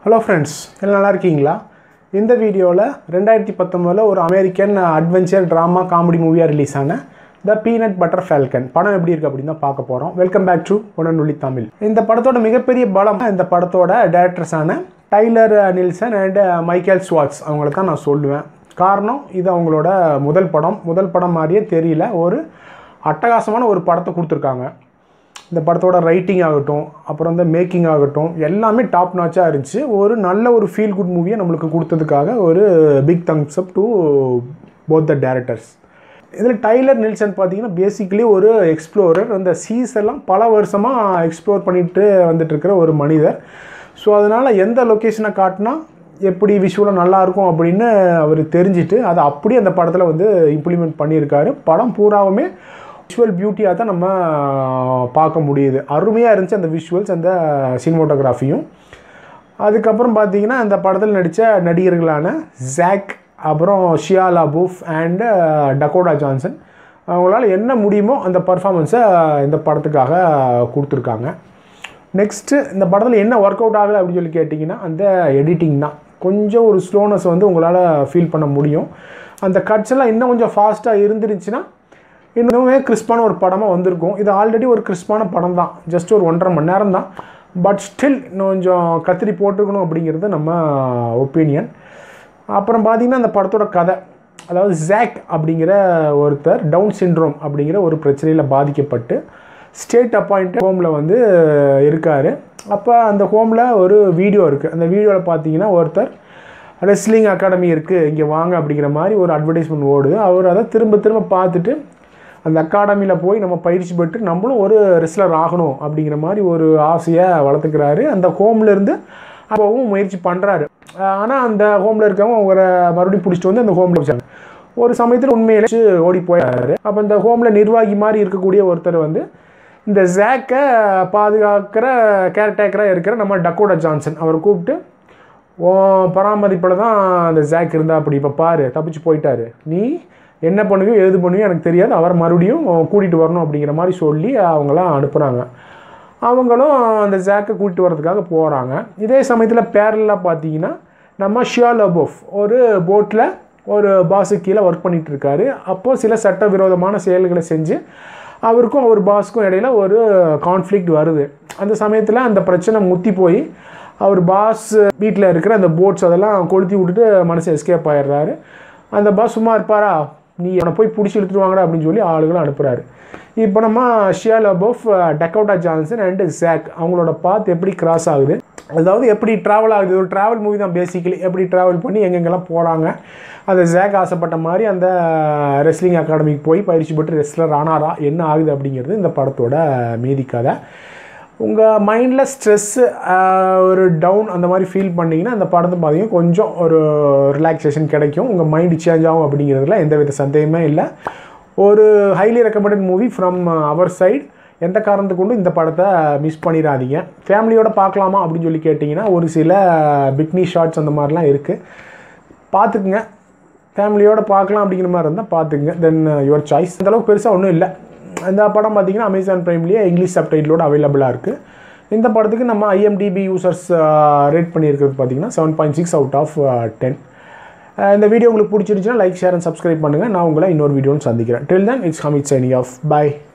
hello friends எல்லாம் நல்லா இருக்கீங்களா இந்த வீடியோவில் ரெண்டாயிரத்தி பத்தொம்போதில் ஒரு அமெரிக்கன் அட்வென்ச்சர் ட்ராமா காமெடி மூவியாக ரிலீஸ் ஆன த பீனட் பட்டர் ஃபேல்கன் படம் எப்படி இருக்குது அப்படின்னு தான் பார்க்க போகிறோம் welcome back to Udanoli Tamil இந்த படத்தோட மிகப்பெரிய பலம் இந்த படத்தோட டேரக்டர்ஸான Tyler Nilson and Michael Schwartz அவங்கள தான் நான் சொல்லுவேன் காரணம் இது அவங்களோட முதல் படம் முதல் படம் மாதிரியே தெரியல ஒரு அட்டகாசமான ஒரு படத்தை கொடுத்துருக்காங்க இந்த படத்தோட ரைட்டிங் ஆகட்டும் அப்புறம் இந்த மேக்கிங் ஆகட்டும் எல்லாமே டாப் நாச்சாக இருந்துச்சு ஒரு நல்ல ஒரு ஃபீல் குட் மூவியை நம்மளுக்கு கொடுத்ததுக்காக ஒரு big thumbs up to both the directors இதில் டைலர் நில்சன் பார்த்தீங்கன்னா பேசிக்கலி ஒரு எக்ஸ்ப்ளோரர் அந்த சீஸ் எல்லாம் பல வருஷமாக எக்ஸ்ப்ளோர் பண்ணிட்டு வந்துட்டு இருக்கிற ஒரு மனிதர் ஸோ அதனால் எந்த லொக்கேஷனை காட்டினா எப்படி விஷுவலாக நல்லாயிருக்கும் அப்படின்னு அவர் தெரிஞ்சுட்டு அதை அப்படியே அந்த படத்தில் வந்து இம்ப்ளிமெண்ட் பண்ணியிருக்காரு படம் பூராவுமே விஷுவல் பியூட்டியாக தான் நம்ம பார்க்க முடியுது அருமையாக இருந்துச்சு அந்த விஷுவல்ஸ் அந்த சினிமோட்டோகிராஃபியும் அதுக்கப்புறம் பார்த்தீங்கன்னா அந்த படத்தில் நடித்த நடிகர்களான ஜாக் அப்புறம் ஷியா லாபூஃப் அண்டு டக்கோடா ஜான்சன் அவங்களால என்ன முடியுமோ அந்த பர்ஃபாமன்ஸை இந்த படத்துக்காக கொடுத்துருக்காங்க நெக்ஸ்ட்டு இந்த படத்தில் என்ன ஒர்க் அவுட் ஆகலை அப்படின்னு சொல்லி கேட்டிங்கன்னா அந்த எடிட்டிங் தான் கொஞ்சம் ஒரு ஸ்லோனஸ் வந்து உங்களால் ஃபீல் பண்ண முடியும் அந்த கட்ஸ் எல்லாம் இன்னும் கொஞ்சம் ஃபாஸ்ட்டாக இருந்துருச்சுன்னா இன்னுமே கிறிஸ்பான ஒரு படமாக வந்திருக்கும் இது ஆல்ரெடி ஒரு கிறிஸ்பான படம் தான் ஜஸ்ட் ஒரு ஒன்றரை மணி நேரம் தான் பட் ஸ்டில் இன்னும் கொஞ்சம் கத்திரி போட்டுக்கணும் அப்படிங்கிறது நம்ம ஒப்பீனியன் அப்புறம் பார்த்திங்கன்னா அந்த படத்தோட கதை அதாவது ஜாக் அப்படிங்கிற ஒருத்தர் டவுன் சிண்ட்ரோம் அப்படிங்கிற ஒரு பிரச்சனையில் பாதிக்கப்பட்டு ஸ்டேட் அப்பாயிண்ட் ஹோமில் வந்து இருக்கார் அப்போ அந்த ஹோமில் ஒரு வீடியோ இருக்குது அந்த வீடியோவில் பார்த்தீங்கன்னா ஒருத்தர் ரெஸ்லிங் அகாடமி இருக்குது இங்கே வாங்க அப்படிங்கிற மாதிரி ஒரு அட்வர்டைஸ்மெண்ட் ஓடுது அவர் அதை திரும்ப திரும்ப பார்த்துட்டு அந்த அகாடமியில் போய் நம்ம பயிற்சி பெற்று நம்மளும் ஒரு ரெஸ்லர் ஆகணும் அப்படிங்கிற மாதிரி ஒரு ஆசையை வளர்த்துக்கிறாரு அந்த ஹோம்லேருந்து அப்போவும் முயற்சி பண்ணுறாரு ஆனால் அந்த ஹோமில் இருக்கவங்க அவரை மறுபடியும் பிடிச்சிட்டு வந்து அந்த ஹோமில் வச்சாங்க ஒரு சமயத்தில் உண்மையிலே ஓடி போயாரு அப்போ இந்த ஹோமில் நிர்வாகி மாதிரி இருக்கக்கூடிய ஒருத்தர் வந்து இந்த ஜாக்கை பாதுகாக்கிற கேர்டேக்கராக இருக்கிற நம்ம டக்கோடா ஜான்சன் அவரை கூப்பிட்டு ஓ பராமரிப்பில் தான் அந்த ஜாக் இருந்தா அப்படி இப்போ பாரு தப்பிச்சு போயிட்டாரு நீ என்ன பண்ணுவியோ எது பண்ணுவியோ எனக்கு தெரியாது அவர் மறுபடியும் கூட்டிகிட்டு வரணும் அப்படிங்கிற மாதிரி சொல்லி அவங்களாம் அனுப்புகிறாங்க அவங்களும் அந்த ஜாக்கை கூட்டிகிட்டு வர்றதுக்காக போகிறாங்க இதே சமயத்தில் பேரலாக பார்த்தீங்கன்னா நம்ம ஷியா லபோஃப் ஒரு போட்டில் ஒரு பாஸு கீழே ஒர்க் பண்ணிகிட்டு இருக்காரு அப்போது சில சட்டவிரோதமான செயல்களை செஞ்சு அவருக்கும் அவர் பாஸுக்கும் இடையில ஒரு கான்ஃப்ளிக்ட் வருது அந்த சமயத்தில் அந்த பிரச்சனை முத்தி போய் அவர் பாஸ் வீட்டில் இருக்கிற அந்த போட்ஸ் அதெல்லாம் கொளுத்தி விட்டுட்டு மனசு எஸ்கேப் ஆயிடுறாரு அந்த பாஸ் சும்மா இருப்பாரா நீ அவனை போய் பிடிச்சி இழுத்துருவாங்கடா அப்படின்னு சொல்லி ஆளுகளும் அனுப்புகிறாரு இப்போ நம்ம Shia LaBeouf Dakota Johnson and Zak அவங்களோட பாத் எப்படி கிராஸ் ஆகுது அதாவது எப்படி ட்ராவல் ஆகுது ஒரு ட்ராவல் மூவி தான் பேசிக்கலி எப்படி ட்ராவல் பண்ணி எங்கெங்கெல்லாம் போகிறாங்க அந்த ஜாக் ஆசைப்பட்ட மாதிரி அந்த ரெஸ்லிங் அகாடமிக்கு போய் பயிற்சி பெற்று ரெஸ்லர் ஆனாரா என்ன ஆகுது அப்படிங்கிறது இந்த படத்தோட மீதி கதை உங்கள் மைண்டில் ஸ்ட்ரெஸ்ஸு ஒரு டவுன் அந்த மாதிரி ஃபீல் பண்ணிங்கன்னா அந்த படத்தை பார்த்தீங்கன்னா கொஞ்சம் ஒரு ரிலாக்ஸேஷன் கிடைக்கும் உங்கள் மைண்டு சேஞ்ச் ஆகும் அப்படிங்கிறதுல எந்த வித சந்தேகமே இல்லை ஒரு highly recommended movie from our side எந்த காரணத்துக்கு கொண்டும் இந்த படத்தை மிஸ் பண்ணிடாதீங்க ஃபேமிலியோட பார்க்கலாமா அப்படின்னு சொல்லி கேட்டிங்கன்னா ஒரு சில பிக்னி ஷார்ட்ஸ் அந்த மாதிரிலாம் இருக்குது பார்த்துக்குங்க ஃபேமிலியோட பார்க்கலாம் அப்படிங்கிற மாதிரி இருந்தால் பார்த்துக்குங்க தென் யுவர் சாய்ஸ் அந்தளவுக்கு பெருசாக ஒன்றும் இல்லை இந்த படம் பார்த்திங்கன்னா அமேசான் ப்ரைம்லேயே இங்கிலீஷ் சப்டைட்டிலோட அவைலபிளாக இருக்குது இந்த படத்துக்கு நம்ம ஐஎம்டிபி யூசர்ஸ் ரேட் பண்ணியிருக்கிறது பார்த்திங்கன்னா seven point six out of ten இந்த வீடியோ உங்களுக்கு பிடிச்சிருந்துச்சுன்னா லைக் ஷேர் அண்ட் சப்ஸ்கிரைப் பண்ணுங்கள் நான் உங்களை இன்னொரு வீடியோன்னு சந்திக்கிறேன் till then it's Hamid signing off by